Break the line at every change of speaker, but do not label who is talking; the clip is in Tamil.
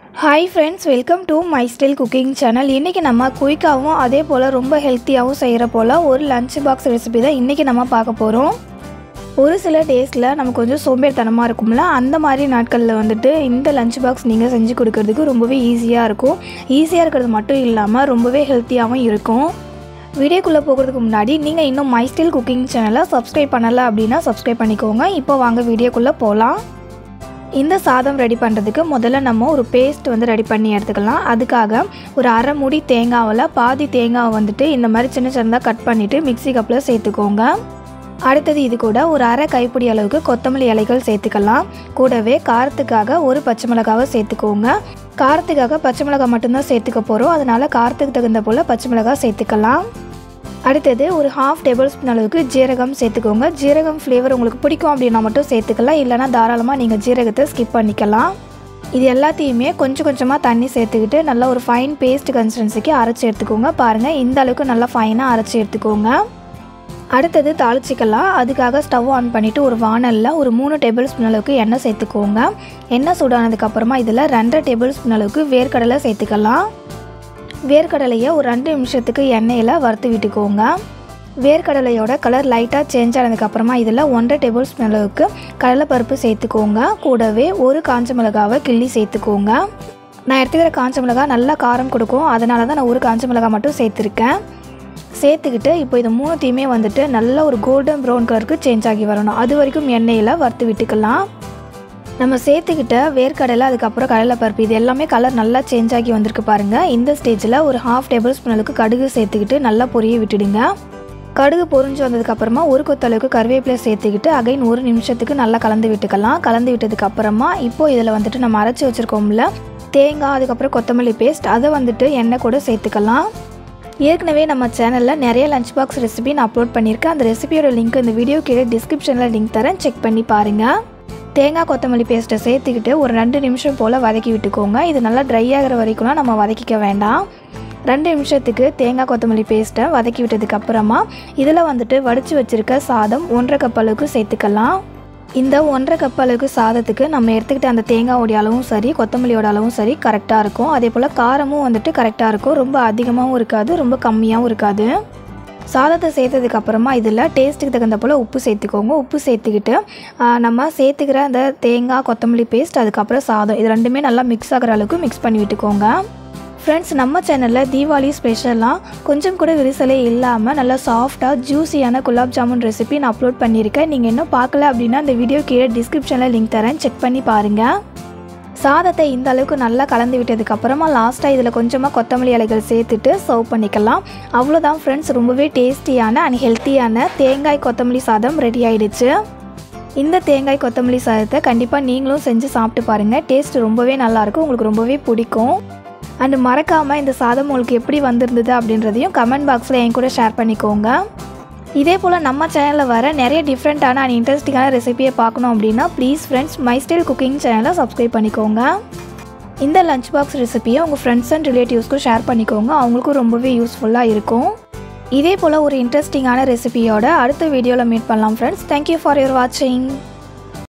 hi friends welcome to my style cooking channel இன்றைக்கி நம்ம குயிக்காகவும் அதே போல் ரொம்ப ஹெல்த்தியாகவும் செய்கிற போல் ஒரு லஞ்ச் பாக்ஸ் ரெசிபி தான் இன்றைக்கி நம்ம பார்க்க போகிறோம் ஒரு சில டேஸில் நமக்கு கொஞ்சம் சோம்பேறித்தனமாக இருக்கும்ல அந்த மாதிரி நாட்களில் வந்துட்டு இந்த லஞ்ச் பாக்ஸ் நீங்கள் செஞ்சு கொடுக்கறதுக்கு ரொம்பவே ஈஸியாக இருக்கும் ஈஸியாக இருக்கிறது மட்டும் இல்லாமல் ரொம்பவே ஹெல்த்தியாகவும் இருக்கும் வீடியோக்குள்ளே போகிறதுக்கு முன்னாடி நீங்கள் இன்னும் மை ஸ்டைல் குக்கிங் சேனலை சப்ஸ்கிரைப் பண்ணலை அப்படின்னா சப்ஸ்கிரைப் பண்ணிக்கோங்க இப்போ வாங்க வீடியோக்குள்ளே போகலாம் இந்த சாதம் ரெடி பண்ணுறதுக்கு முதல்ல நம்ம ஒரு பேஸ்ட் வந்து ரெடி பண்ணி எடுத்துக்கலாம் அதுக்காக ஒரு அரை மூடி தேங்காவில் பாதி தேங்காவை வந்துட்டு இந்த மாதிரி சின்ன சின்னதாக கட் பண்ணிவிட்டு மிக்ஸி கப்பில் சேர்த்துக்கோங்க அடுத்தது இது கூட ஒரு அரை கைப்பிடி அளவுக்கு கொத்தமல்லி இலைகள் சேர்த்துக்கலாம் கூடவே காரத்துக்காக ஒரு பச்சை மிளகாவை சேர்த்துக்கோங்க காரத்துக்காக பச்சை மிளகாய் மட்டும்தான் சேர்த்துக்க போகிறோம் அதனால் காரத்துக்கு தகுந்த போல் பச்சை மிளகாய் சேர்த்துக்கலாம் அடுத்தது ஒரு ஹாஃப் டேபிள் ஸ்பூன் அளவுக்கு ஜீரகம் சேர்த்துக்கோங்க ஜீரகம் ஃப்ளேவர் உங்களுக்கு பிடிக்கும் அப்படின்னா மட்டும் சேர்த்துக்கலாம் இல்லைனா தாராளமாக நீங்கள் ஜீரகத்தை ஸ்கிப் பண்ணிக்கலாம் இது எல்லாத்தையுமே கொஞ்சம் கொஞ்சமாக தண்ணி சேர்த்துக்கிட்டு நல்லா ஒரு ஃபைன் பேஸ்ட் கன்சிஸ்டன்சிக்கு அரைச்சி எடுத்துக்கோங்க பாருங்கள் இந்த அளவுக்கு நல்லா ஃபைனாக அரைச்சி எடுத்துக்கோங்க அடுத்தது தாளிச்சிக்கலாம் அதுக்காக ஸ்டவ் ஆன் பண்ணிவிட்டு ஒரு வானலில் ஒரு மூணு டேபிள் ஸ்பூன் அளவுக்கு எண்ணெய் சேர்த்துக்கோங்க எண்ணெய் சூடானதுக்கப்புறமா இதில் ரெண்டரை டேபிள் ஸ்பூன் அளவுக்கு வேர்க்கடலை சேர்த்துக்கலாம் வேர்க்கடலையை ஒரு ரெண்டு நிமிஷத்துக்கு எண்ணெயில் வறுத்து விட்டுக்கோங்க வேர்க்கடலையோட கலர் லைட்டாக சேஞ்ச் ஆனதுக்கப்புறமா இதில் ஒன்றரை டேபிள் ஸ்பூன் அளவுக்கு கடலைப்பருப்பு சேர்த்துக்கோங்க கூடவே ஒரு காஞ்ச மிளகாவை கிள்ளி சேர்த்துக்கோங்க நான் எடுத்துக்கிற காஞ்ச மிளகா நல்லா காரம் கொடுக்கும் அதனால தான் நான் ஒரு காஞ்ச மிளகா மட்டும் சேர்த்துருக்கேன் சேர்த்துக்கிட்டு இப்போ இது மூணுத்தையுமே வந்துட்டு நல்ல ஒரு கோல்டன் ப்ரௌன் கலருக்கு சேஞ்ச் ஆகி வரணும் அது வரைக்கும் எண்ணெயில் வறுத்து விட்டுக்கலாம் நம்ம சேர்த்துக்கிட்ட வேர்க்கடலை அதுக்கப்புறம் கடலைப்பருப்பு இது எல்லாமே கலர் நல்லா சேஞ்ச் ஆகி வந்திருக்கு பாருங்கள் இந்த ஸ்டேஜில் ஒரு ஹாஃப் டேபிள் ஸ்பூன் அளவுக்கு கடுகு சேர்த்துக்கிட்டு நல்லா பொரிய விட்டுடுங்க கடுகு பொரிஞ்சு வந்ததுக்கப்புறமா ஒரு கொத்தளவுக்கு கருவேப்பிலை சேர்த்துக்கிட்டு அகைன் ஒரு நிமிஷத்துக்கு நல்லா கலந்து விட்டுக்கலாம் கலந்து விட்டதுக்கப்புறமா இப்போது இதில் வந்துட்டு நம்ம அரைச்சி வச்சுருக்கோம்ல தேங்காய் அதுக்கப்புறம் கொத்தமல்லி பேஸ்ட் அதை வந்துட்டு எண்ணெய் கூட சேர்த்துக்கலாம் ஏற்கனவே நம்ம சேனலில் நிறைய லஞ்ச் பாக்ஸ் ரெசிபி நான் அப்லோட் பண்ணியிருக்கேன் அந்த ரெசிபியோட லிங்க் இந்த வீடியோ கீழே டிஸ்கிரிப்ஷனில் லிங்க் தரேன் செக் பண்ணி பாருங்கள் தேங்காய் கொத்தமல்லி பேஸ்ட்டை சேர்த்துக்கிட்டு ஒரு ரெண்டு நிமிஷம் போல் வதக்கி விட்டுக்கோங்க இது நல்லா ட்ரை ஆகிற வரைக்கும்லாம் நம்ம வதக்கிக்க வேண்டாம் ரெண்டு நிமிஷத்துக்கு தேங்காய் கொத்தமல்லி பேஸ்ட்டை வதக்கி விட்டதுக்கப்புறமா இதில் வந்துட்டு வடித்து வச்சுருக்க சாதம் ஒன்றரை கப் அளவுக்கு சேர்த்துக்கலாம் இந்த ஒன்றரை கப் அளவுக்கு சாதத்துக்கு நம்ம எடுத்துக்கிட்ட அந்த தேங்காயோடைய அளவும் சரி கொத்தமல்லியோட அளவும் சரி கரெக்டாக இருக்கும் அதே போல் காரமும் வந்துட்டு கரெக்டாக இருக்கும் ரொம்ப அதிகமாகவும் இருக்காது ரொம்ப கம்மியாகவும் இருக்காது சாதத்தை சேர்த்ததுக்கு அப்புறமா இதில் டேஸ்ட்டுக்கு தகுந்த போல் உப்பு சேர்த்துக்கோங்க உப்பு சேர்த்துக்கிட்டு நம்ம சேர்த்துக்கிற அந்த தேங்காய் கொத்தமல்லி பேஸ்ட் அதுக்கப்புறம் சாதம் இது ரெண்டுமே நல்லா மிக்ஸ் ஆகிற அளவுக்கு மிக்ஸ் பண்ணி விட்டுக்கோங்க ஃப்ரெண்ட்ஸ் நம்ம சேனலில் தீபாவளி ஸ்பெஷலாக கொஞ்சம் கூட விரிசலே இல்லாமல் நல்லா சாஃப்டாக ஜூஸியான குலாப் ஜாமுன் ரெசிபி நான் அப்லோட் பண்ணியிருக்கேன் நீங்கள் இன்னும் பார்க்கல அப்படின்னா அந்த வீடியோ கீழே டிஸ்கிரிப்ஷனில் லிங்க் தரேன் செக் பண்ணி பாருங்கள் சாதத்தை இந்த அளவுக்கு நல்லா கலந்து விட்டதுக்கு அப்புறமா லாஸ்ட்டாக இதில் கொஞ்சமாக கொத்தமல்லி இலைகள் சேர்த்துட்டு சர்வ் பண்ணிக்கலாம் அவ்வளோதான் ஃப்ரெண்ட்ஸ் ரொம்பவே டேஸ்டியான அண்ட் ஹெல்த்தியான தேங்காய் கொத்தமல்லி சாதம் ரெடி ஆயிடுச்சு இந்த தேங்காய் கொத்தமல்லி சாதத்தை கண்டிப்பாக நீங்களும் செஞ்சு சாப்பிட்டு பாருங்கள் டேஸ்ட் ரொம்பவே நல்லாயிருக்கும் உங்களுக்கு ரொம்பவே பிடிக்கும் அண்டு மறக்காமல் இந்த சாதம் உங்களுக்கு எப்படி வந்திருந்தது அப்படின்றதையும் கமெண்ட் பாக்ஸில் என் கூட ஷேர் பண்ணிக்கோங்க இதே போல் நம்ம சேனலில் வர நிறைய டிஃப்ரெண்ட்டான அண்ட் இன்ட்ரெஸ்டிங்கான ரெசிபியை பார்க்கணும் அப்படின்னா please friends my style cooking சேனலை சப்ஸ்கிரைப் பண்ணிக்கோங்க இந்த லஞ்ச் பாக்ஸ் ரெசிபியை உங்கள் ஃப்ரெண்ட்ஸ் அண்ட் ரிலேட்டிவ்ஸ்க்கும் ஷேர் பண்ணிக்கோங்க அவங்களுக்கும் ரொம்பவே யூஸ்ஃபுல்லாக இருக்கும் இதே போல் ஒரு இன்ட்ரெஸ்டிங்கான ரெசிபியோட அடுத்த வீடியோவில் மீட் பண்ணலாம் ஃப்ரெண்ட்ஸ் தேங்க்யூ ஃபார் யுவர் வாட்சிங்